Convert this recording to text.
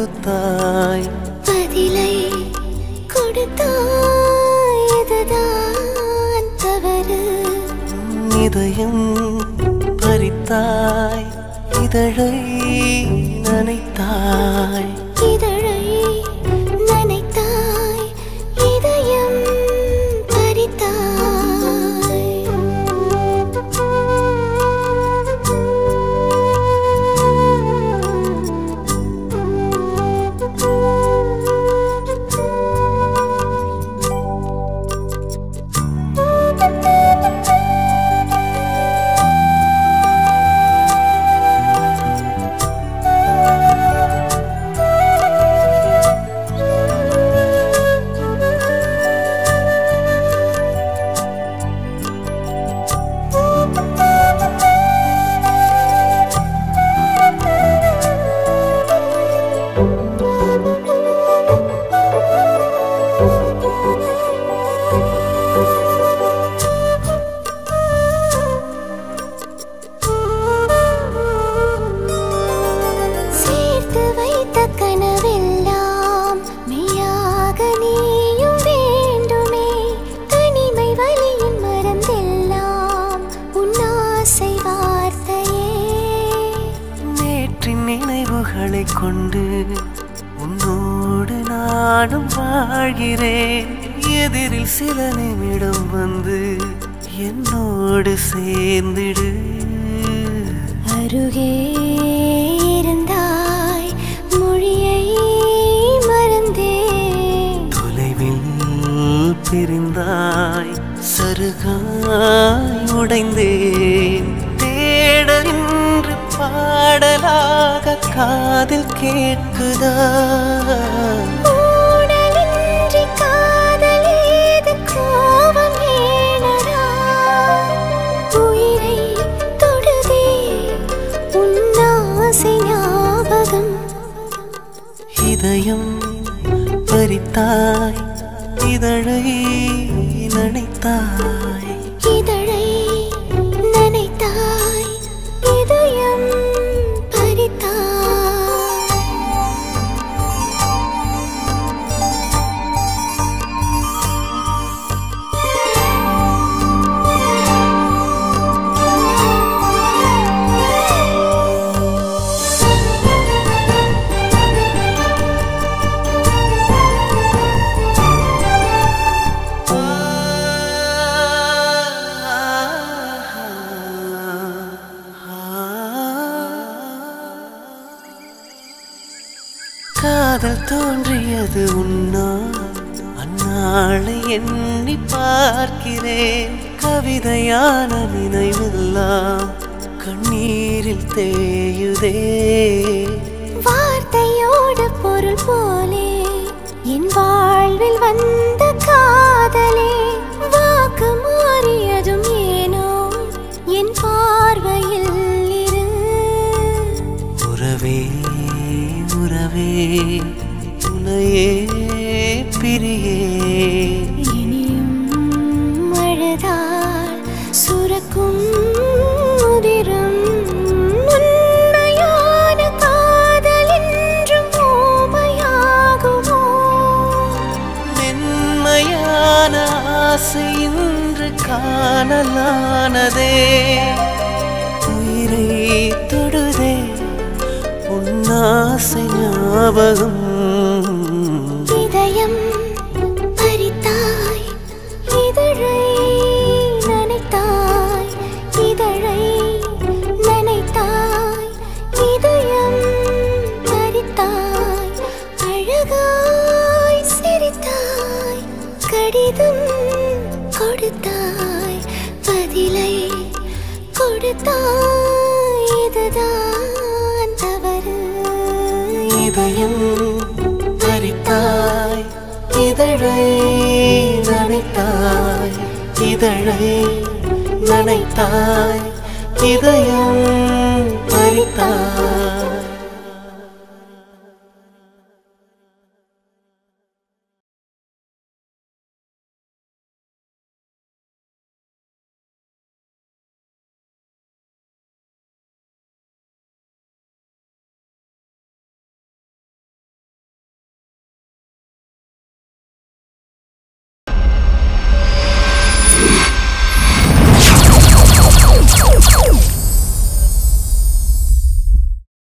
கொடுத்தாய் பதிலை கொடுத்தாய் இதுதான் தவறு இதயம் பறித்தாய் இதழை நனைத்தாய் இதழை நனைத்தாய் இதயம் சேர்த்து வைத்த கனவெல்லாம் மெய்யாக நீயும் வேண்டுமே தனிமை வலியின் மறந்தெல்லாம் உன் ஆசை வார்த்தையே நேற்றின் நினைவுகளை கொண்டு உன்னோடு நானும் வாழ்கிறேன் எதிரில் சில நிமிடம் வந்து என்னோடு சேர்ந்திடு அருகே இருந்தாய் மொழியை மறந்தேன் தொலைவில் பிரிந்தாய் சருகாய் உடைந்தேன் தேட நின்று பாடலாக காதில் கேட்குதா ஊடலின்றி காதலேது கோபம் ஏனடா உயிரை தொடுதே உன் ஆசை ஞாபகம் இதயம் பறித்தாய் இதழை நனைத்தாய் இதழை நனைத்தாய் இதயம் பறித்தாய் காதல் தோன்றியது உன்னா அந்நாளை எண்ணி பார்க்கிறேன் கவிதையான நினைவெல்லாம் கண்ணீரில் தேயுதே வார்த்தையோடு பொருள் போலே என் வாழ்வில் வந்த காதலே வாக்கு மாறியதும் ஏனோ என் பார்வையில் இரு உறவே உறவே உனையே பிரியே இனியும் அழுதால் சுரக்கும் முதிரும் உண்மையான காதல் என்றும் ஊமையாகுமோ மென்மையான ஆசை இன்று காணலானதே உயிரை தொடுதே உன்னாசை ஞாபகம் இதயம் பறித்தாய் இதழை நனைத்தாய் இதழை நனைத்தாய் இதயம் பறித்தாய் அழகாய் சிரித்தாய் கடிதம் கொடுத்தாய் பதிலை கொடுத்தாய் இதுதான் தவறு இதயம் பறித்தாய் இதழை நனைத்தாய் இதழை நனைத்தாய் இதயம் பறித்தாய்